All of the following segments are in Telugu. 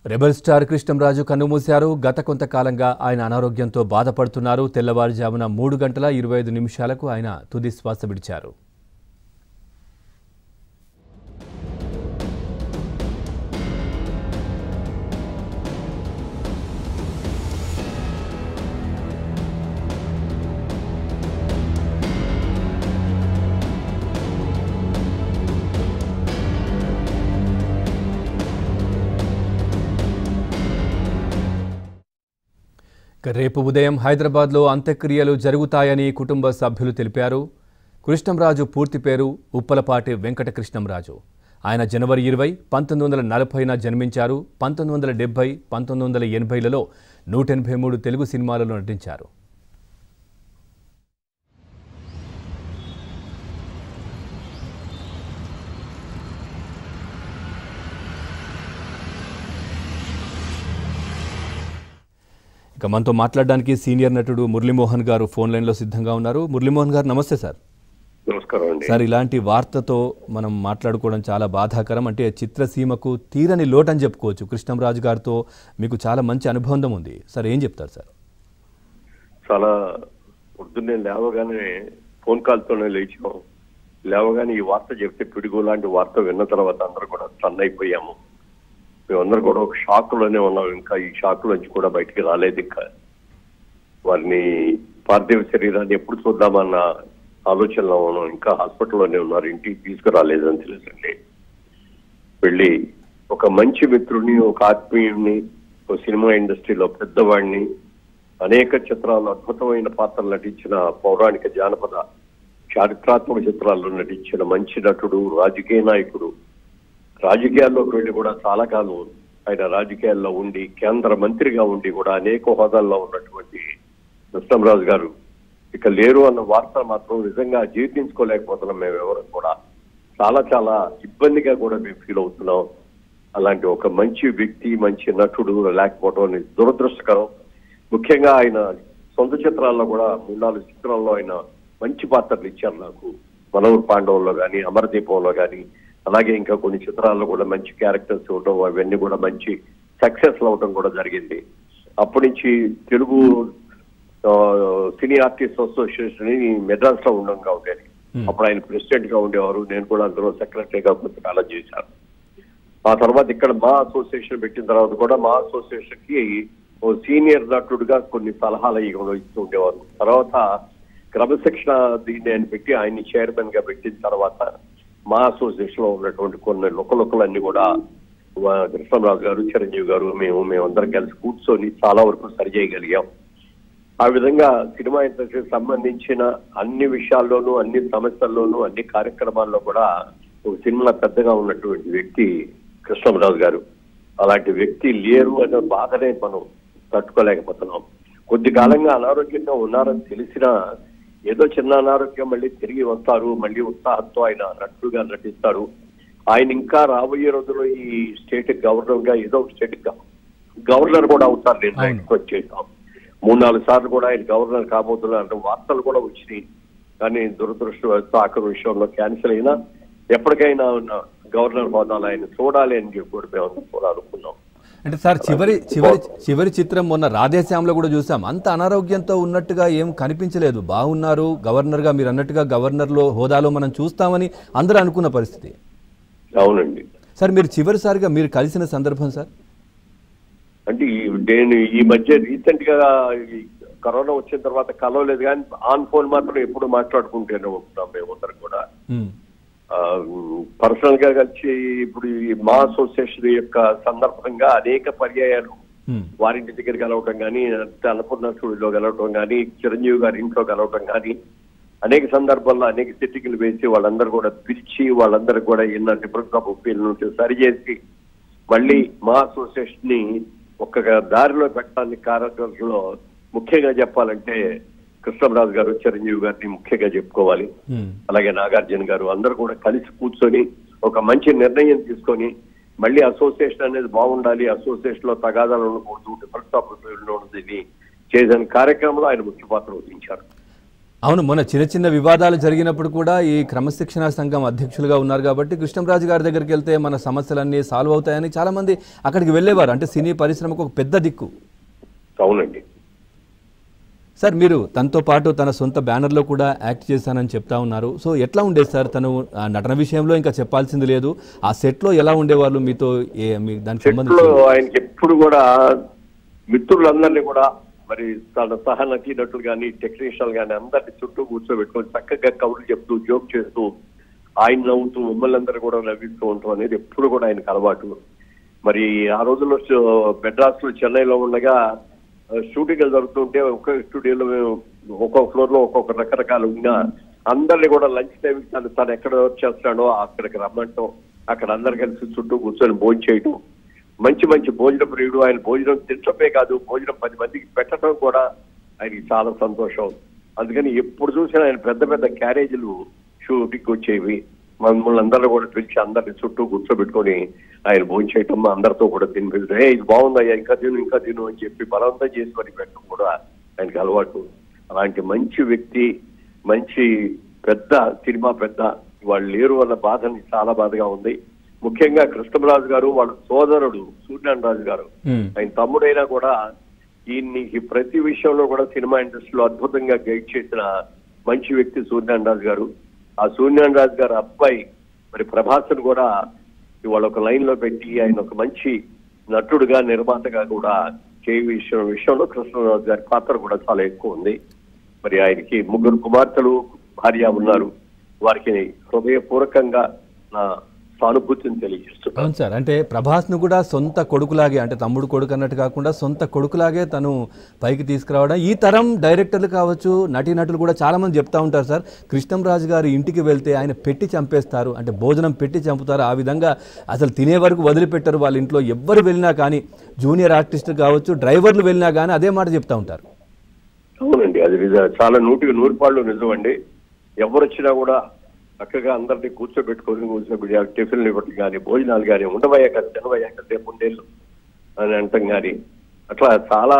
రెబల్ స్టార్ కృష్ణంరాజు కన్నుమూశారు గత కొంతకాలంగా ఆయన అనారోగ్యంతో బాధపడుతున్నారు తెల్లవారుజామున మూడు గంటల ఇరవై ఐదు నిమిషాలకు ఆయన తుది శ్వాస విడిచారు ఇక రేపు ఉదయం హైదరాబాద్లో అంత్యక్రియలు జరుగుతాయని కుటుంబ సభ్యులు తెలిపారు కృష్ణంరాజు పూర్తి పేరు ఉప్పలపాటి వెంకట కృష్ణంరాజు ఆయన జనవరి ఇరవై పంతొమ్మిది వందల నలభైన జన్మించారు పంతొమ్మిది వందల డెబ్బై పంతొమ్మిది వందల ఎనభైలలో నూట ఎనభై మూడు తెలుగు సినిమాలలో నటించారు ఇక మనతో మాట్లాడడానికి సీనియర్ నటుడు మురళీమోహన్ గారు ఫోన్ లైన్లో సిద్ధంగా ఉన్నారు మురళీమోహన్ గారు నమస్తే సార్ నమస్కారం అండి సార్ ఇలాంటి వార్తతో మనం మాట్లాడుకోవడం చాలా బాధాకరం అంటే చిత్రసీమకు తీరని లోటు అని చెప్పుకోవచ్చు కృష్ణంరాజు గారితో మీకు చాలా మంచి అనుబంధం ఉంది సార్ ఏం చెప్తారు సార్ చాలా పొద్దున్నే లేవగానే ఫోన్ కాల్తోనే లేచాం లేవగానే ఈ వార్త చెప్తే పిడుగు లాంటి వార్త విన్న తర్వాత అందరూ కూడా స్టన్ అయిపోయాము మేమందరూ కూడా ఒక షాక్ లోనే ఉన్నాం ఇంకా ఈ షాక్ నుంచి కూడా బయటికి రాలేదు ఇంకా వారిని పార్థివ శరీరాన్ని ఎప్పుడు చూద్దామన్న ఆలోచనలో ఉన్నాం ఇంకా హాస్పిటల్లోనే ఉన్నారు ఇంటికి తీసుకురాలేదని తెలుసండి వెళ్ళి ఒక మంచి మిత్రుడిని ఒక ఆత్మీయుడిని ఒక సినిమా ఇండస్ట్రీలో పెద్దవాడిని అనేక చిత్రాలు అద్భుతమైన పాత్రలు నటించిన పౌరాణిక జానపద చారిత్రాత్మక చిత్రాల్లో నటించిన మంచి నటుడు రాజకీయ నాయకుడు రాజకీయాల్లోకి వెళ్ళి కూడా చాలా కాలం ఆయన రాజకీయాల్లో ఉండి కేంద్ర మంత్రిగా ఉండి కూడా అనేక హోదాల్లో ఉన్నటువంటి కృష్ణంరాజు గారు ఇక లేరు అన్న వార్త మాత్రం నిజంగా జీర్ణించుకోలేకపోతున్నాం మేము ఎవరు కూడా చాలా చాలా ఇబ్బందిగా కూడా మేము ఫీల్ అవుతున్నాం అలాంటి ఒక మంచి వ్యక్తి మంచి నటుడు లేకపోవడం అనేది దురదృష్టకరం ముఖ్యంగా ఆయన సొంత చిత్రాల్లో కూడా మూడు నాలుగు చిత్రాల్లో ఆయన మంచి పాత్రలు ఇచ్చారు నాకు మనోహర్ పాండవుల్లో కానీ అమరదీపంలో కానీ అలాగే ఇంకా కొన్ని చిత్రాల్లో కూడా మంచి క్యారెక్టర్స్ ఇవ్వడం అవన్నీ కూడా మంచి సక్సెస్ అవడం కూడా జరిగింది అప్పటి నుంచి తెలుగు ఆ, సినీ ఆర్టిస్ట్ అసోసియేషన్ ని మెడ్రాస్ లో ఉండగా ఉండేది Hmm. అప్పుడు ఆయన ప్రెసిడెంట్ గా ఉండేవారు నేను కూడా అందులో సెక్రటరీగా కొంతకాలం చేశాను ఆ తర్వాత ఇక్కడ మా అసోసియేషన్ పెట్టిన తర్వాత కూడా మా అసోసియేషన్ కి ఓ సీనియర్ నటుడుగా కొన్ని సలహాలు ఇవ్వడం ఇస్తూ ఉండేవారు తర్వాత క్రమశిక్షణ దీన్ని ఆయన పెట్టి ఆయన్ని చైర్మన్ గా పెట్టిన తర్వాత మా అసోసియేషన్ లో ఉన్నటువంటి కొన్ని లుకలుకలన్నీ కూడా వా- కృష్ణరాజు గారు చిరంజీవి గారు మేము మేమందరం కలిసి కూర్చొని చాలా వరకు సరి చేయగలిగాం ఆ విధంగా సినిమా ఇండస్ట్రీకి సంబంధించిన అన్ని విషయాల్లోనూ అన్ని సమస్యల్లోనూ అన్ని కార్యక్రమాల్లో కూడా ఒక సినిమా పెద్దగా ఉన్నటువంటి వ్యక్తి కృష్ణరాజు గారు అలాంటి వ్యక్తి లేరు అనే బాధనే మనం తట్టుకోలేకపోతున్నాం కొద్ది కాలంగా అనారోగ్యంగా ఉన్నారని తెలిసినా ఏదో చిన్న అనారోగ్యం మళ్ళీ తిరిగి వస్తారు మళ్ళీ ఉత్సాహంతో ఆయన నటుడుగా నటిస్తారు ఆయన ఇంకా రాబోయే రోజుల్లో ఈ స్టేట్ గవర్నర్ గా ఏదో ఒక స్టేట్ గవర్నర్ కూడా అవుతారు నేను అవును. బయటకు వచ్చేసాం మూడు నాలుగు సార్లు కూడా ఆయన గవర్నర్ కాబోతున్నారు అంటే వార్తలు కూడా వచ్చినాయి కానీ దురదృష్టవశాత్తు ఆఖరి విషయంలో క్యాన్సిల్ అయినా ఎప్పటికైనా ఉన్న గవర్నర్ హోదాలో ఆయన చూడాలి అని చెప్పి కూడా మేము కూడా అనుకున్నాం అంటే సార్ చివరి చివరి చివరి చిత్రం మొన్న రాధేశ్యామలో కూడా చూసాం అంత అనారోగ్యంతో ఉన్నట్టుగా ఏం కనిపించలేదు బాగున్నారు గవర్నర్గా మీరు అన్నట్టుగా గవర్నర్లో హోదాలో మనం చూస్తామని అందరూ అనుకున్న పరిస్థితి అవునండి సార్ మీరు చివరిసారిగా మీరు కలిసిన సందర్భం సార్ అంటే ఈ- నేను ఈ మధ్య రీసెంట్ గా ఈ కరోనా వచ్చిన తర్వాత కలవలేదు కానీ ఆన్ ఫోన్ మాత్రం ఎప్పుడు మాట్లాడుకుంటూనే ఉంటున్నాం మేమందరం కూడా ఉమ్. పర్సనల్ గా కలిసి ఇప్పుడు ఈ మా అసోసియేషన్ యొక్క సందర్భంగా అనేక పర్యాయాలు ఉమ్. వారింటి దగ్గర కలవటం కానీ అన్నపూర్ణ స్టూడియోలో కలవటం కానీ చిరంజీవి గారి ఇంట్లో కలవటం కానీ అనేక సందర్భాల్లో అనేక సెట్టింగ్లు వేసి వాళ్ళందరూ కూడా పిలిచి వాళ్ళందరూ కూడా ఎన్నో డిఫరెన్స్ ఆఫ్ ఒపీనియన్ ఉంటే సరిచేసి మళ్ళీ మా అసోసియేషన్ ని ఒక దారిలో పెట్టడానికి కార్యక్రమంలో ముఖ్యంగా చెప్పాలంటే కృష్ణరాజు గారు చిరంజీవి గారిని ముఖ్యంగా చెప్పుకోవాలి ఉమ్. అలాగే నాగార్జున గారు అందరూ కూడా కలిసి కూర్చొని ఒక మంచి నిర్ణయం తీసుకొని మళ్ళీ అసోసియేషన్ అనేది బాగుండాలి అసోసియేషన్ లో తగాదాలు ఉండకూడదు డిఫరెన్స్ ఆఫ్ ఒపీనియన్ ఉండదు ఇది చేసిన కార్యక్రమంలో ఆయన ముఖ్య పాత్ర వహించారు అవును మొన్న చిన్న చిన్న వివాదాలు జరిగినప్పుడు కూడా ఈ క్రమశిక్షణ సంఘం అధ్యక్షులుగా ఉన్నారు కాబట్టి కృష్ణంరాజు గారి దగ్గరికి వెళ్తే మన సమస్యలన్నీ సాల్వ్ అవుతాయని చాలా మంది అక్కడికి వెళ్ళేవారు అంటే సినీ పరిశ్రమకు ఒక పెద్ద దిక్కు అవునండి సార్ మీరు తనతో పాటు తన సొంత బ్యానర్లో కూడా యాక్ట్ చేశానని చెప్తా ఉన్నారు సో ఎట్లా ఉండేది సార్ తను ఆ నటన విషయంలో ఇంకా చెప్పాల్సింది లేదు ఆ సెట్లో ఎలా ఉండేవాళ్ళు మీతో ఏ మీ దానికి చెట్లు సంబంధించి ఆయనకి ఎప్పుడు కూడా మిత్రులందరినీ కూడా మరి తన సహ నటీనటులు కానీ టెక్నీషియన్ కానీ అందరినీ చుట్టూ కూర్చోబెట్టుకొని చక్కగా కబుర్లు చెప్తూ జోక్ చేస్తూ ఆయన నవ్వుతూ మిమ్మల్ని అందరూ కూడా నవ్విస్తూ ఉంటాం అనేది ఎప్పుడు కూడా ఆయనకు అలవాటు మరి ఆ రోజుల్లో మెడ్రాస్ లో చెన్నైలో ఉండగా షూటింగ్ జరుగుతుంటే ఒక్కొక్క స్టూడియోలో మేము ఒక్కొక్క ఫ్లోర్ లో ఒక్కొక్క రకరకాలు ఉన్నా అందరినీ కూడా లంచ్ టైం తను తను ఎక్కడ వర్క్ చేస్తాడో అక్కడికి రమ్మంటాం అక్కడ అందరు కలిసి చుట్టూ కూర్చొని భోజనం చేయటం మంచి మంచి భోజన ప్రియుడు ఆయన భోజనం తినటమే కాదు భోజనం పది మందికి పెట్టడం కూడా ఆయనకి చాలా సంతోషం అందుకని ఎప్పుడు చూసినా ఆయన పెద్ద పెద్ద క్యారేజీలు షూటింగ్ వచ్చేవి మమ్మల్ని అందరూ కూడా పిలిచి అందరిని చుట్టూ కూర్చోబెట్టుకొని ఆయన భోజనం చేయటం మా అందరితో కూడా తినిపించడం ఏ ఇది బాగుందయ్యా ఇంకా తిను ఇంకా తిను అని చెప్పి బలవంతం చేసుకొని పెట్టడం కూడా ఆయనకి అలవాటు అలాంటి మంచి వ్యక్తి మంచి పెద్ద సినిమా పెద్ద వాళ్ళు లేరు అన్న బాధని చాలా బాధగా ఉంది ముఖ్యంగా కృష్ణరాజు గారు వాళ్ళ సోదరుడు సూర్యనారాయణ రాజు గారు మ్మ్. ఆయన తమ్ముడైనా కూడా ఈయన్ని ఈ ప్రతి విషయంలో కూడా సినిమా ఇండస్ట్రీలో అద్భుతంగా గైడ్ చేసిన మంచి వ్యక్తి సూర్యనారాయణ రాజు గారు ఆ సూర్యనారాయణ రాజు గారు అబ్బాయి మరి ప్రభాస్ను కూడా ఇవాళ ఒక లైన్ లో పెట్టి ఆయన ఒక మంచి నటుడుగా నిర్మాతగా కూడా చేయ విషయం విషయంలో కృష్ణరాజు గారి పాత్ర కూడా చాలా ఎక్కువ ఉంది మరి ఆయనకి ముగ్గురు కుమార్తెలు భార్య ఉన్నారు వారికి హృదయపూర్వకంగా నా సానుభూతిని తెలియజేస్తున్నాను అవును సార్ అంటే ప్రభాస్ను కూడా సొంత కొడుకులాగే అంటే తమ్ముడు కొడుకు అన్నట్టు కాకుండా సొంత కొడుకులాగే తను పైకి తీసుకురావడం ఈ తరం డైరెక్టర్లు కావచ్చు నటీనటులు కూడా చాలా మంది చెప్తా ఉంటారు సార్ కృష్ణంరాజు గారి ఇంటికి వెళ్తే ఆయన పెట్టి చంపేస్తారు అంటే భోజనం పెట్టి చంపుతారు ఆ విధంగా అసలు తినే వరకు వదిలిపెట్టరు వాళ్ళ ఇంట్లో ఎవ్వరు వెళ్ళినా కానీ జూనియర్ ఆర్టిస్ట్ కావచ్చు డ్రైవర్లు వెళ్ళినా కానీ అదే మాట చెప్తా ఉంటారు అవునండి అది నిజం చాలా నూటికి నూరు పాళ్ళు నిజం అండి ఎవరు వచ్చినా కూడా చక్కగా అందరినీ కూర్చోబెట్టుకొని కూర్చోబెట్టి టిఫిన్లు ఇవ్వటం కానీ భోజనాలు కానీ ఉండవయ్యాక తినవయ్యాక రేపు ఉండేళ్ళు అని అంటాం కానీ అట్లా చాలా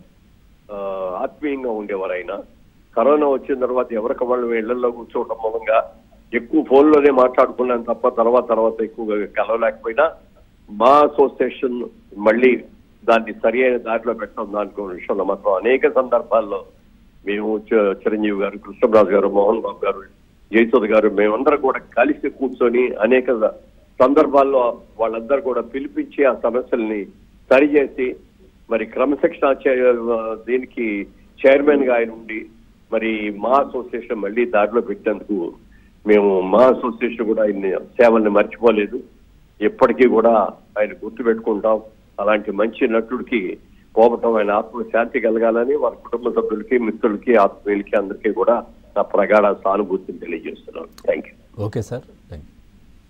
ఆ, ఆత్మీయంగా ఉండేవారు ఆయన కరోనా వచ్చిన తర్వాత ఎవరికి వాళ్ళు ఇళ్లలో కూర్చోవడం మూలంగా ఎక్కువ ఫోన్లోనే మాట్లాడుకున్నాను తప్ప తర్వాత తర్వాత ఎక్కువగా కలవలేకపోయినా మా అసోసియేషన్ మళ్ళీ దాన్ని సరి అయిన దారిలో పెట్టడం దానికి విషయంలో మాత్రం అనేక సందర్భాల్లో మేము చ- చిరంజీవి గారు కృష్ణరాజు గారు మోహన్ బాబు గారు జయసుధ గారు మేమందరం కూడా కలిసి కూర్చొని అనేక సందర్భాల్లో వాళ్ళందరూ కూడా పిలిపించి ఆ సమస్యల్ని సరిచేసి మరి క్రమశిక్షణ చే- దీనికి చైర్మన్ గా ఆయన ఉండి మరి మా అసోసియేషన్ మళ్ళీ దారిలో పెట్టేందుకు మేము మా అసోసియేషన్ కూడా ఆయన సేవల్ని మర్చిపోలేదు ఎప్పటికీ కూడా ఆయన గుర్తు పెట్టుకుంటాం అలాంటి మంచి నటుడికి పోవటం ఆయన ఆత్మ శాంతి కలగాలని వారి కుటుంబ సభ్యులకి మిత్రులకి ఆత్మీయులకి అందరికీ కూడా నా ప్రగాఢ సానుభూతిని తెలియజేస్తున్నాను thank you okay sir thank you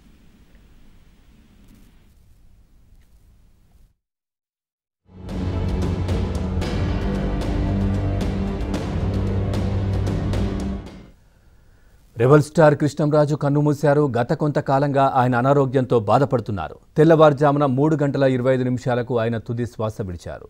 rebel star Krishnam Raju కన్నుమూశారు గత కొంతకాలంగా ఆయన అనారోగ్యంతో బాధపడుతున్నారు తెల్లవారుజామున మూడు గంటల ఇరవై ఐదు నిమిషాలకు ఆయన తుది శ్వాస విడిచారు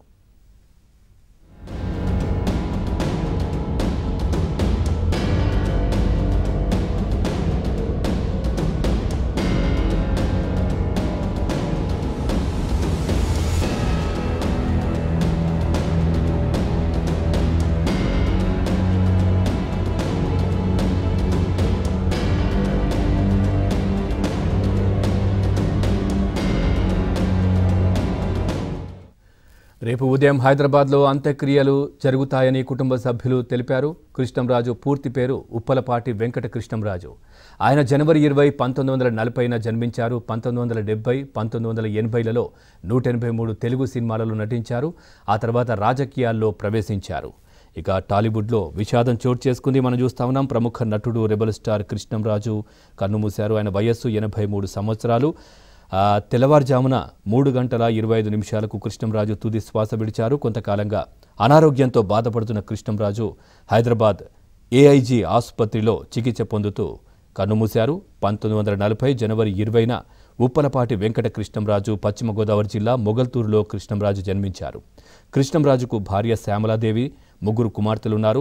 రేపు ఉదయం హైదరాబాద్లో అంత్యక్రియలు జరుగుతాయని కుటుంబ సభ్యులు తెలిపారు కృష్ణంరాజు పూర్తి పేరు ఉప్పలపాటి వెంకట కృష్ణంరాజు ఆయన జనవరి ఇరవై పంతొమ్మిది వందల నలభైన జన్మించారు పంతొమ్మిది వందల డెబ్బై పంతొమ్మిది వందల ఎనభైలలో నూట ఎనభై మూడు తెలుగు సినిమాలలో నటించారు ఆ తర్వాత రాజకీయాల్లో ప్రవేశించారు ఇక టాలీవుడ్లో విషాదం చోటు చేసుకుంది మనం చూస్తా ఉన్నాం ప్రముఖ నటుడు రెబల్ స్టార్ కృష్ణంరాజు కన్నుమూశారు ఆయన వయస్సు ఎనభై మూడు సంవత్సరాలు ఆ, తెల్లవారుజామున మూడు గంటల ఇరవై ఐదు నిమిషాలకు కృష్ణంరాజు తుది శ్వాస విడిచారు కొంతకాలంగా అనారోగ్యంతో బాధపడుతున్న కృష్ణంరాజు హైదరాబాద్ ఏఐజీ ఆసుపత్రిలో చికిత్స పొందుతూ కన్నుమూశారు పంతొమ్మిది వందల నలభై జనవరి ఇరవైన ఉప్పలపాటి వెంకట కృష్ణంరాజు పశ్చిమ గోదావరి జిల్లా మొగల్తూరులో కృష్ణంరాజు జన్మించారు కృష్ణంరాజుకు భార్య శ్యామలాదేవి ముగ్గురు కుమార్తెలున్నారు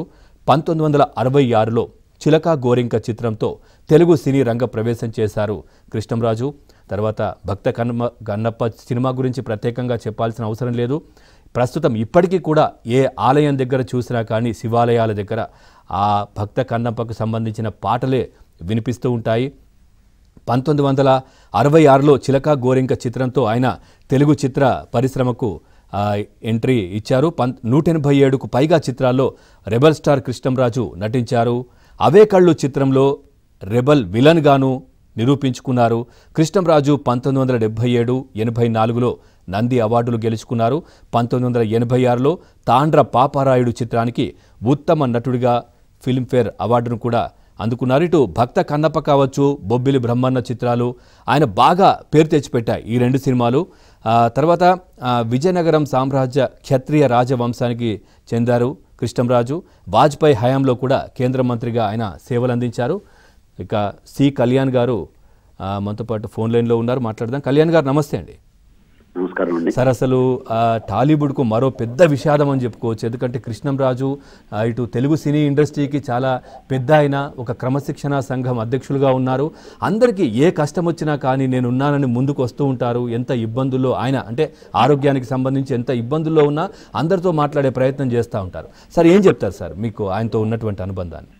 పంతొమ్మిది వందల అరవై ఆరులో చిలక గోరింక చిత్రంతో తెలుగు సినీ రంగ ప్రవేశం చేశారు కృష్ణంరాజు తర్వాత భక్త కన్నమ్మ గన్నప్ప సినిమా గురించి ప్రత్యేకంగా చెప్పాల్సిన అవసరం లేదు ప్రస్తుతం ఇప్పటికీ కూడా ఏ ఆలయం దగ్గర చూసినా కానీ శివాలయాల దగ్గర ఆ భక్త కన్నప్పకు సంబంధించిన పాటలే వినిపిస్తూ ఉంటాయి పంతొమ్మిది వందల అరవై ఆరులో చిలక గోరింక చిత్రంతో ఆయన తెలుగు చిత్ర పరిశ్రమకు ఆ, ఎంట్రీ ఇచ్చారు పం నూట ఎనభై ఏడుకు పైగా చిత్రాల్లో రెబల్ స్టార్ కృష్ణంరాజు నటించారు అవే కళ్ళు చిత్రంలో రెబల్ విలన్గాను నిరూపించుకున్నారు కృష్ణంరాజు పంతొమ్మిది వందల డెబ్బై ఏడు ఎనభై నాలుగులో నంది అవార్డులు గెలుచుకున్నారు పంతొమ్మిది వందల ఎనభై ఆరులో తాండ్ర పాపారాయుడు చిత్రానికి ఉత్తమ నటుడిగా ఫిల్మ్ఫేర్ అవార్డును కూడా అందుకున్నారు ఇటు భక్త కన్నప్ప కావచ్చు బొబ్బిలి బ్రహ్మన్న చిత్రాలు ఆయన బాగా పేరు తెచ్చిపెట్టాయి ఈ రెండు సినిమాలు ఆ, తర్వాత ఆ, విజయనగరం సామ్రాజ్య క్షత్రియ రాజవంశానికి చెందారు కృష్ణంరాజు వాజ్పేయి హయాంలో కూడా కేంద్ర మంత్రిగా ఆయన సేవలు అందించారు ఇక సి కళ్యాణ్ గారు ఆ, మనతో పాటు ఫోన్ లైన్లో ఉన్నారు మాట్లాడదాం కళ్యాణ్ గారు నమస్తే అండి నమస్కారం అండి సార్ అసలు ఆ, టాలీవుడ్కు మరో పెద్ద విషాదం అని చెప్పుకోవచ్చు ఎందుకంటే కృష్ణంరాజు ఆ, ఇటు తెలుగు సినీ ఇండస్ట్రీకి చాలా పెద్ద ఆయన ఒక క్రమశిక్షణ సంఘం అధ్యక్షులుగా ఉన్నారు అందరికీ ఏ కష్టం వచ్చినా కానీ నేను ఉన్నానని ముందుకు వస్తూ ఉంటారు ఎంత ఇబ్బందుల్లో ఆయన అంటే ఆరోగ్యానికి సంబంధించి ఎంత ఇబ్బందుల్లో ఉన్నా అందరితో మాట్లాడే ప్రయత్నం చేస్తూ ఉంటారు సార్ ఏం చెప్తారు సార్ మీకు ఆయనతో ఉన్నటువంటి అనుబంధాన్ని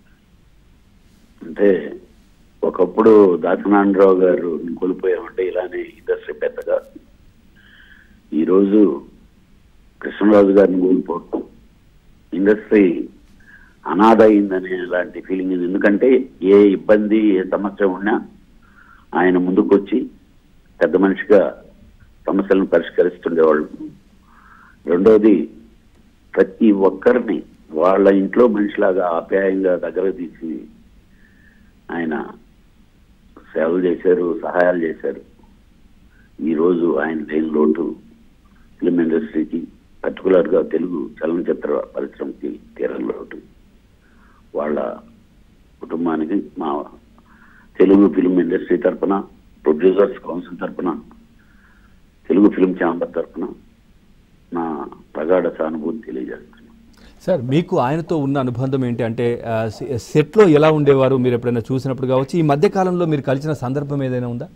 అంటే ఒకప్పుడు దాసనారాయణరావు గారు కోల్పోయామంటే ఇలానే ఇండస్ట్రీ పెద్దగా ఈరోజు కృష్ణరాజు గారిని కోల్పోవటం ఇండస్ట్రీ అనాథ అయిందనే లాంటి ఫీలింగ్ ఉంది ఎందుకంటే ఏ ఇబ్బంది ఏ సమస్య ఉన్నా ఆయన ముందుకొచ్చి పెద్ద మనిషిగా సమస్యలను పరిష్కరిస్తుండేవాళ్ళు రెండోది ప్రతి ఒక్కరిని వాళ్ళ ఇంట్లో మనిషిలాగా ఆప్యాయంగా దగ్గర తీసి ఆయన సేవలు చేశారు సహాయాలు చేశారు ఈరోజు ఆయన లేని లోటు ఫిలిం ఇండస్ట్రీకి పర్టికులర్గా తెలుగు చలనచిత్ర పరిశ్రమకి తీరని లోటు వాళ్ళ కుటుంబానికి మా తెలుగు ఫిలిం ఇండస్ట్రీ తరపున ప్రొడ్యూసర్స్ కౌన్సిల్ తరపున తెలుగు ఫిలిం ఛాంబర్ తరపున నా ప్రగాఢ సానుభూతి తెలియజేస్తున్నాను సార్ మీకు ఆయనతో ఉన్న అనుబంధం ఏంటి అంటే ఆ, సె- సెట్లో ఎలా ఉండేవారు మీరు ఎప్పుడైనా చూసినప్పుడు కావచ్చు ఈ మధ్య కాలంలో మీరు కలిసిన సందర్భం ఏదైనా ఉందా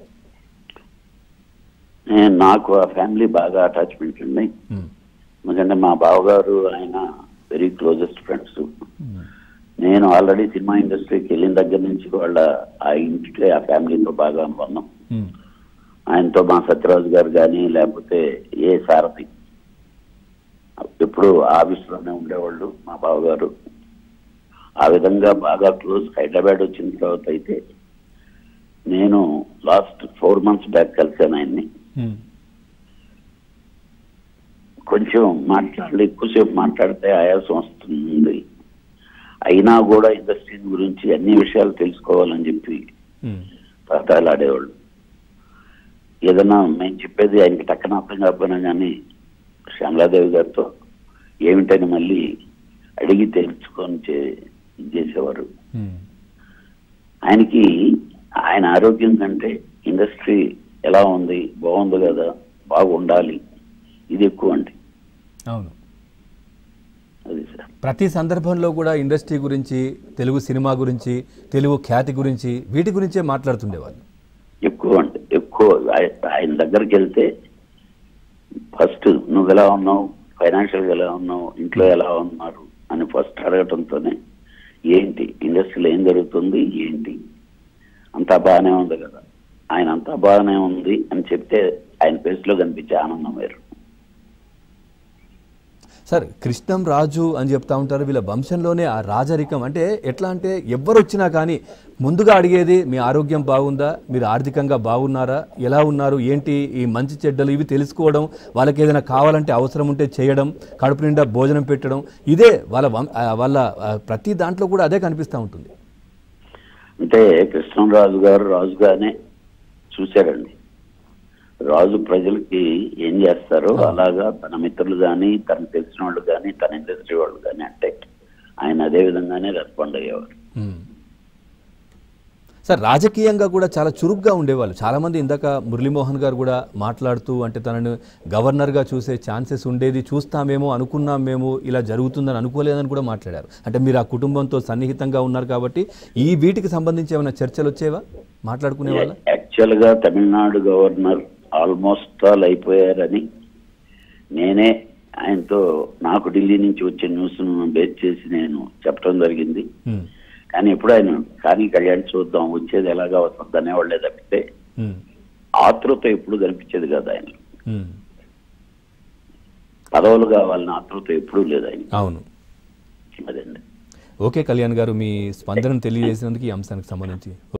నేను నాకు ఆ ఫ్యామిలీ బాగా అటాచ్మెంట్ ఉన్నాయి ఉమ్. ఎందుకంటే మా బావగారు ఆయన వెరీ క్లోజెస్ట్ ఫ్రెండ్స్ నేను ఆల్రెడీ సినిమా ఇండస్ట్రీకి వెళ్ళిన దగ్గర నుంచి వాళ్ళ ఆ ఇంటికి ఆ ఫ్యామిలీతో బాగా అనుకున్నాం ఉమ్. ఆయనతో మా సత్యరాజు గారు కానీ లేకపోతే ఏ సారథి ఎప్పుడు ఆఫీస్లోనే ఉండేవాళ్ళు మా బావగారు ఆ విధంగా బాగా క్లోజ్ హైదరాబాద్ వచ్చిన తర్వాత అయితే నేను లాస్ట్ ఫోర్ మంత్స్ బ్యాక్ కలిసాను ఆయన్ని ఉమ్. కొంచెం మాట్లాడి ఎక్కువసేపు మాట్లాడితే ఆయాసం వస్తుంది అయినా కూడా ఇండస్ట్రీ గురించి అన్ని విషయాలు తెలుసుకోవాలని చెప్పి ఉమ్. ఆడేవాళ్ళు ఏదైనా మేము చెప్పేది ఆయనకి టక్కన అర్థం కాకపోయినా కానీ శ్యామలాదేవి గారితో ఏమిటని మళ్ళీ అడిగి తెలుసుకొని చే- ఇది చేసేవారు ఉమ్. ఆయనకి ఆయన ఆరోగ్యం కంటే ఇండస్ట్రీ ఎలా ఉంది బాగుంది కదా బాగుండాలి ఇది ఎక్కువ అండి అవును అది సార్ ప్రతి సందర్భంలో కూడా ఇండస్ట్రీ గురించి తెలుగు సినిమా గురించి తెలుగు ఖ్యాతి గురించి వీటి గురించే మాట్లాడుతుండేవాళ్ళు ఎక్కువ అంటే ఎక్కువ ఆయ- ఆయన దగ్గరికి వెళ్తే ఫస్ట్ నువ్వు ఎలా ఉన్నావు ఫైనాన్షియల్గా ఎలా ఉన్నావు ఇంట్లో ఎలా ఉన్నారు అని ఫస్ట్ అడగటంతోనే ఏంటి ఇండస్ట్రీలో ఏం జరుగుతుంది ఏంటి అంతా బాగానే ఉంది కదా ఆయన అంతా బాగానే ఉంది అని చెప్తే ఆయన ఫేస్లో కనిపించే ఆనందం వేరు సార్ కృష్ణం రాజు అని చెప్తా ఉంటారు వీళ్ళ వంశంలోనే ఆ రాజరికం అంటే ఎట్లా అంటే ఎవ్వరు వచ్చినా కానీ ముందుగా అడిగేది మీ ఆరోగ్యం బాగుందా మీరు ఆర్థికంగా బాగున్నారా ఎలా ఉన్నారు ఏంటి ఈ మంచి చెడ్డలు ఇవి తెలుసుకోవడం వాళ్ళకి ఏదైనా కావాలంటే అవసరం ఉంటే చేయడం కడుపు నిండా భోజనం పెట్టడం ఇదే వాళ్ళ వం- ఆ, వాళ్ళ ఆ, ప్రతి దాంట్లో కూడా అదే కనిపిస్తూ ఉంటుంది అంటే కృష్ణరాజు గారు రాజుగానే చూశారండి రాజు ప్రజలకి ఏం చేస్తారో అలాగా తన మిత్రులు కానీ తనకు తెలిసిన వాళ్ళు కానీ తన ఇండస్ట్రీ వాళ్ళు కానీ అంటే ఆయన అదే విధంగానే రెస్పాండ్ అయ్యేవారు ఉమ్. సార్ రాజకీయంగా కూడా చాలా చురుగ్గా ఉండేవాళ్ళు చాలామంది ఇందాక మురళీమోహన్ గారు కూడా మాట్లాడుతూ అంటే తనను గవర్నర్గా చూసే ఛాన్సెస్ ఉండేది చూస్తామేమో అనుకున్నాం మేము ఇలా జరుగుతుందని అనుకోలేదని కూడా మాట్లాడారు అంటే మీరు ఆ కుటుంబంతో సన్నిహితంగా ఉన్నారు కాబట్టి ఈ వీటికి సంబంధించి ఏమైనా చర్చలు వచ్చేవా మాట్లాడుకునే వాళ్ళ యాక్చువల్ గా తమిళనాడు గవర్నర్ ఆల్మోస్ట్ ఆల్ అయిపోయారని నేనే ఆయనతో నాకు ఢిల్లీ నుంచి వచ్చే న్యూస్ బేస్ చేసి నేను చెప్పడం జరిగింది కానీ ఎప్పుడు ఆయన కానీ కళ్యాణ్ చూద్దాం వచ్చేది ఎలాగా వస్తుంది అనేవాళ్లే తప్పితే ఆతృత ఎప్పుడు కనిపించేది కాదు ఆయన పదవులు కావాలని ఆతృత ఎప్పుడూ లేదు ఆయన అవును అదండి ఓకే కళ్యాణ్ గారు మీ స్పందనను తెలియజేసినందుకు ఈ అంశానికి సంబంధించి